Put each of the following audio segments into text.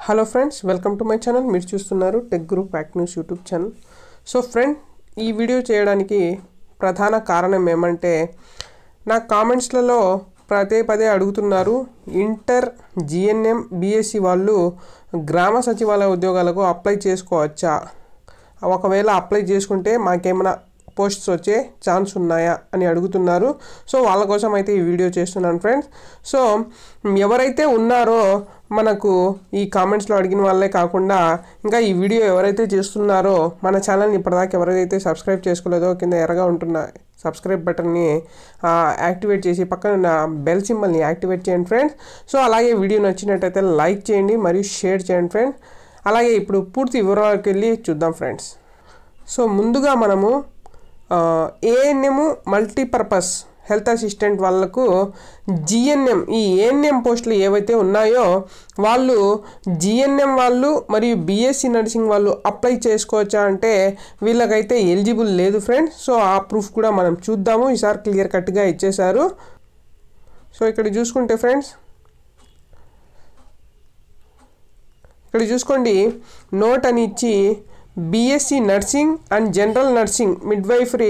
hello friends welcome to my channel మీరు చూస్తున్నారు tech group act news YouTube channel so friend ఈ video చేయడానికి ప్రధాన కారణం ఏమంటే నా కామెంట్స్లలో పదే పదే అడుగుతున్నారు ఇంటర్ జిఎన్ఎం బిఎస్సి వాళ్ళు గ్రామ సచివాలయ ఉద్యోగాలకు అప్లై చేసుకోవచ్చా ఒకవేళ అప్లై చేసుకుంటే మాకేమైనా పోస్ట్స్ వచ్చే ఛాన్స్ ఉన్నాయా అని అడుగుతున్నారు సో వాళ్ళ కోసం అయితే ఈ వీడియో చేస్తున్నాను ఫ్రెండ్స్ సో ఎవరైతే ఉన్నారో మనకు ఈ కామెంట్స్లో అడిగిన వాళ్ళే కాకుండా ఇంకా ఈ వీడియో ఎవరైతే చేస్తున్నారో మన ఛానల్ని ఇప్పటిదాకా ఎవరైతే సబ్స్క్రైబ్ చేసుకోలేదో కింద ఎర్రగా ఉంటున్న సబ్స్క్రైబ్ బటన్ని ఆ, యాక్టివేట్ చేసి పక్కన ఉన్న బెల్ సింబల్ని యాక్టివేట్ చేయండి ఫ్రెండ్స్ సో అలాగే వీడియో నచ్చినట్టయితే లైక్ చేయండి మరియు షేర్ చేయండి ఫ్రెండ్స్ అలాగే ఇప్పుడు పూర్తి వివరాలకు వెళ్ళి చూద్దాం ఫ్రెండ్స్ సో ముందుగా మనము ఏఎన్ఎం మల్టీపర్పస్ హెల్త్ అసిస్టెంట్ వాళ్ళకు జిఎన్ఎం ఈ ఏఎన్ఎం పోస్టులు ఏవైతే ఉన్నాయో వాళ్ళు జిఎన్ఎం వాళ్ళు మరియు బీఎస్సీ నర్సింగ్ వాళ్ళు అప్లై చేసుకోవచ్చా అంటే వీళ్ళకైతే ఎలిజిబుల్ లేదు ఫ్రెండ్స్ సో ఆ ప్రూఫ్ కూడా మనం చూద్దాము ఈసారి క్లియర్ కట్గా ఇచ్చేశారు సో ఇక్కడ చూసుకుంటే ఫ్రెండ్స్ ఇక్కడ చూసుకోండి నోట్ అని ఇచ్చి BSc nursing and general nursing midwifery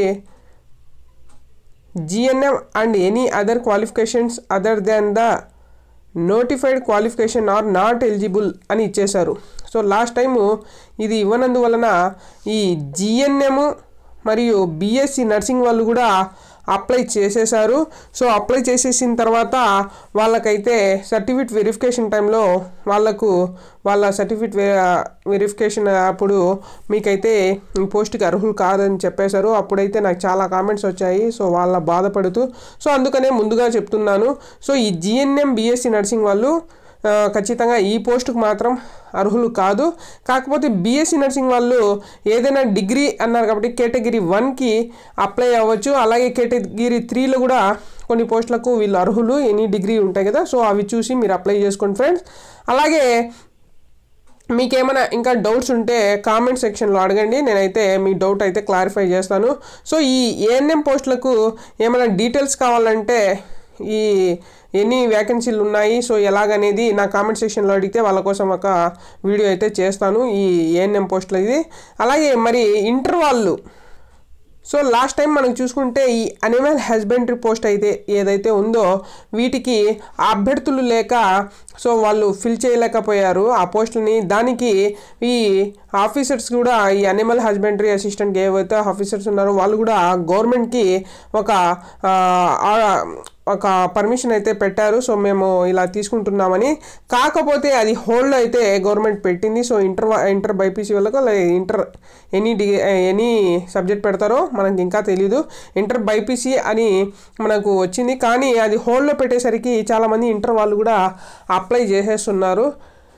GNM and any other qualifications other then the notified qualification are not eligible అని ఇచ్చేశారు సో లాస్ట్ టైము ఇది ఇవ్వనందువలన ఈ జిఎన్ఎం మరియు బీఎస్సీ నర్సింగ్ వాళ్ళు కూడా అప్లై చేసేసారు సో అప్లై చేసేసిన తర్వాత వాళ్ళకైతే సర్టిఫికేట్ వెరిఫికేషన్ టైంలో వాళ్ళకు వాళ్ళ సర్టిఫికేట్ వెరిఫికేషన్ అప్పుడు మీకైతే ఈ పోస్ట్కి అర్హులు కాదని చెప్పేశారు అప్పుడైతే నాకు చాలా కామెంట్స్ వచ్చాయి సో వాళ్ళ బాధపడుతూ సో అందుకనే ముందుగా చెప్తున్నాను సో ఈ జిఎన్ఎం బీఎస్సీ నర్సింగ్ వాళ్ళు ఆ, ఖచ్చితంగా ఈ పోస్టుకు మాత్రం అర్హులు కాదు కాకపోతే బీఎస్సీ నర్సింగ్ వాళ్ళు ఏదైనా డిగ్రీ అన్నారు కాబట్టి కేటగిరీ వన్కి అప్లై అవ్వచ్చు అలాగే కేటగిరీ త్రీలో కూడా కొన్ని పోస్టులకు వీళ్ళు అర్హులు ఎనీ డిగ్రీ ఉంటాయి కదా సో అవి చూసి మీరు అప్లై చేసుకోండి ఫ్రెండ్స్ అలాగే మీకేమైనా ఇంకా డౌట్స్ ఉంటే కామెంట్ సెక్షన్లో అడగండి నేనైతే మీ డౌట్ అయితే క్లారిఫై చేస్తాను సో ఈ ఏఎన్ఎం పోస్టులకు ఏమైనా డీటెయిల్స్ కావాలంటే ఈ ఎన్ని వ్యాకెన్సీలు ఉన్నాయి సో ఎలాగనేది నా కామెంట్ సెక్షన్లో అడిగితే వాళ్ళ కోసం ఒక వీడియో అయితే చేస్తాను ఈ ఏఎన్ఎం పోస్టులు ఇది అలాగే మరి ఇంటర్ వాళ్ళు సో లాస్ట్ టైం మనం చూసుకుంటే ఈ అనిమల్ హస్బెండరీ పోస్ట్ అయితే ఏదైతే ఉందో వీటికి అభ్యర్థులు లేక సో వాళ్ళు ఫిల్ చేయలేకపోయారు ఆ పోస్టులని దానికి ఈ ఆఫీసర్స్ కూడా ఈ అనిమల్ హస్బెండరీ అసిస్టెంట్ ఏవైతే ఆఫీసర్స్ ఉన్నారో వాళ్ళు కూడా గవర్నమెంట్కి ఒక ఆ, ఆ- ఒక పర్మిషన్ అయితే పెట్టారు సో మేము ఇలా తీసుకుంటున్నామని కాకపోతే అది హోల్డ్ అయితే గవర్నమెంట్ పెట్టింది సో ఇంటర్ ఇంటర్ బైపీసీ వాళ్ళకు అలాగే inter any D any subject పెడతారో మనకి ఇంకా తెలీదు ఇంటర్ బైపీసీ అని మనకు వచ్చింది కానీ అది హోల్డ్లో పెట్టేసరికి చాలామంది ఇంటర్ వాళ్ళు కూడా అప్లై చేసేస్తున్నారు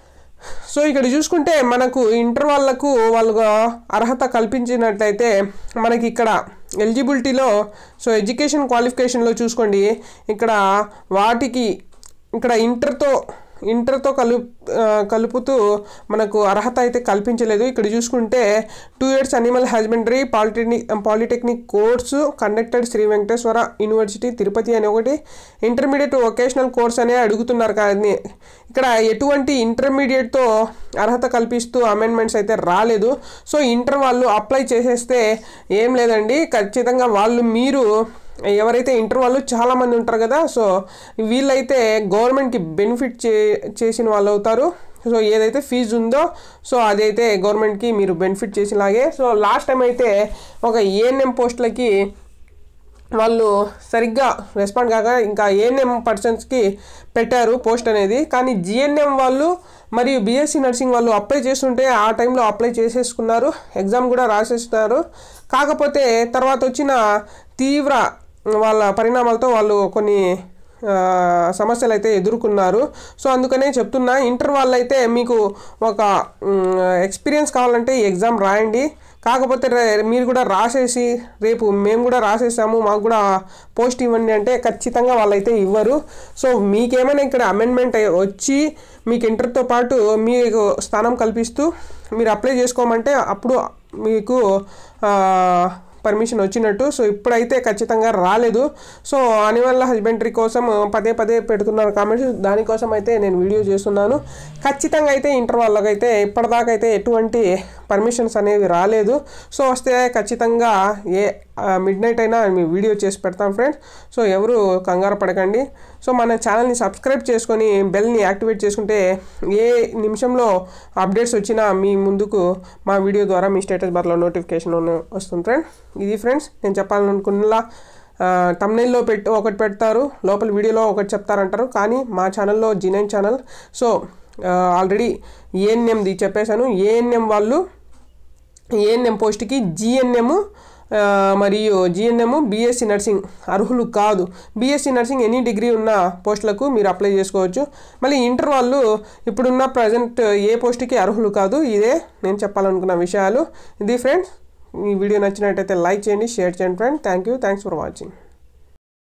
సో ఇక్కడ చూసుకుంటే మనకు ఇంటర్ వాళ్ళకు వాళ్ళకు అర్హత కల్పించినట్లయితే మనకి ఇక్కడ ఎలిజిబిలిటీలో సో ఎడ్యుకేషన్ క్వాలిఫికేషన్లో చూసుకోండి ఇక్కడ వాటికి ఇక్కడ ఇంటర్తో ఇంటర్తో కలు ఆ, కలుపుతూ మనకు అర్హత అయితే కల్పించలేదు ఇక్కడ చూసుకుంటే two years animal husbandry polytechnic polytechnic course conducted Shri Venkateswara university Tirupati అని ఒకటి ఇంటర్మీడియట్ వొకేషనల్ కోర్స్ అనే అడుగుతున్నారు కానీ ఇక్కడ ఎటువంటి ఇంటర్మీడియట్తో అర్హత కల్పిస్తూ అమెండ్మెంట్స్ అయితే రాలేదు సో ఇంటర్ వాళ్ళు అప్లై చేసేస్తే ఏం లేదండి ఖచ్చితంగా వాళ్ళు మీరు ఎవరైతే ఇంటర్ వాళ్ళు చాలామంది ఉంటారు కదా సో వీళ్ళైతే గవర్నమెంట్కి బెనిఫిట్ చే చేసిన వాళ్ళు అవుతారు సో ఏదైతే ఫీజు ఉందో సో అదైతే గవర్నమెంట్కి మీరు బెనిఫిట్ చేసేలాగే సో లాస్ట్ టైం అయితే ఒక ఏఎన్ఎం పోస్టులకి వాళ్ళు సరిగ్గా రెస్పాండ్ కాక ఇంకా ఏఎన్ఎం పర్సన్స్కి పెట్టారు పోస్ట్ అనేది కానీ జిఎన్ఎం వాళ్ళు మరియు బీఎస్సీ నర్సింగ్ వాళ్ళు అప్లై చేస్తుంటే ఆ టైంలో అప్లై చేసేసుకున్నారు ఎగ్జామ్ కూడా రాసేస్తున్నారు కాకపోతే తర్వాత వచ్చిన తీవ్ర వాళ్ళ పరిణామాలతో వాళ్ళు కొన్ని ఆ, సమస్యలు అయితే ఎదుర్కొన్నారు సో అందుకనే చెప్తున్నా ఇంటర్ వాళ్ళు అయితే మీకు ఒక ఎక్స్పీరియన్స్ కావాలంటే ఈ ఎగ్జామ్ రాయండి కాకపోతే రే- మీరు కూడా రాసేసి రేపు మేము కూడా రాసేసాము మాకు కూడా పోస్ట్ ఇవ్వండి అంటే ఖచ్చితంగా వాళ్ళైతే ఇవ్వరు సో మీకేమైనా ఇక్కడ అమెండ్మెంట్ వచ్చి మీకు ఇంటర్తో పాటు మీకు స్థానం కల్పిస్తూ మీరు అప్లై చేసుకోమంటే అప్పుడు మీకు ఆ, పర్మిషన్ వచ్చినట్టు సో ఇప్పుడైతే ఖచ్చితంగా రాలేదు సో అనిమల్ హస్బెండరీ కోసం పదే పదే పెడుతున్నారు కామెంట్స్ దానికోసం అయితే నేను వీడియో చేస్తున్నాను ఖచ్చితంగా అయితే ఇంటర్ వాళ్ళకైతే ఇప్పటిదాకా అయితే ఎటువంటి పర్మిషన్స్ అనేవి రాలేదు సో వస్తే ఖచ్చితంగా ఏ మిడ్ నైట్ అయినా మీ వీడియో చేసి పెడతాం ఫ్రెండ్స్ సో ఎవరు కంగారు పడకండి సో మన ఛానల్ని సబ్స్క్రైబ్ చేసుకొని బెల్ని యాక్టివేట్ చేసుకుంటే ఏ నిమిషంలో అప్డేట్స్ వచ్చినా మీ ముందుకు మా వీడియో ద్వారా మీ స్టేటస్ బార్లో నోటిఫికేషన్ వస్తుంది ఫ్రెండ్ ఇది ఫ్రెండ్స్ నేను చెప్పాలనుకున్నలా తమ్నైల్లో పెట్టి ఒకటి పెడతారు లోపల వీడియోలో ఒకటి చెప్తారంటారు కానీ మా ఛానల్లో జీనైన్ ఛానల్ సో ఆల్రెడీ ఏఎన్ఎంది చెప్పేశాను ఏఎన్ఎం వాళ్ళు ఏఎన్ఎం పోస్ట్కి జిఎన్ఎం మరియు జిఎన్ఎం బీఎస్సీ నర్సింగ్ అర్హులు కాదు బీఎస్సీ నర్సింగ్ ఎనీ డిగ్రీ ఉన్న పోస్టులకు మీరు అప్లై చేసుకోవచ్చు మళ్ళీ ఇంటర్ వాళ్ళు ఇప్పుడున్న ప్రజెంట్ ఏ పోస్ట్కి అర్హులు కాదు ఇదే నేను చెప్పాలనుకున్న విషయాలు ఇది ఫ్రెండ్స్ ఈ వీడియో నచ్చినట్టయితే లైక్ చేయండి షేర్ చేయండి friend thank you thanks for watching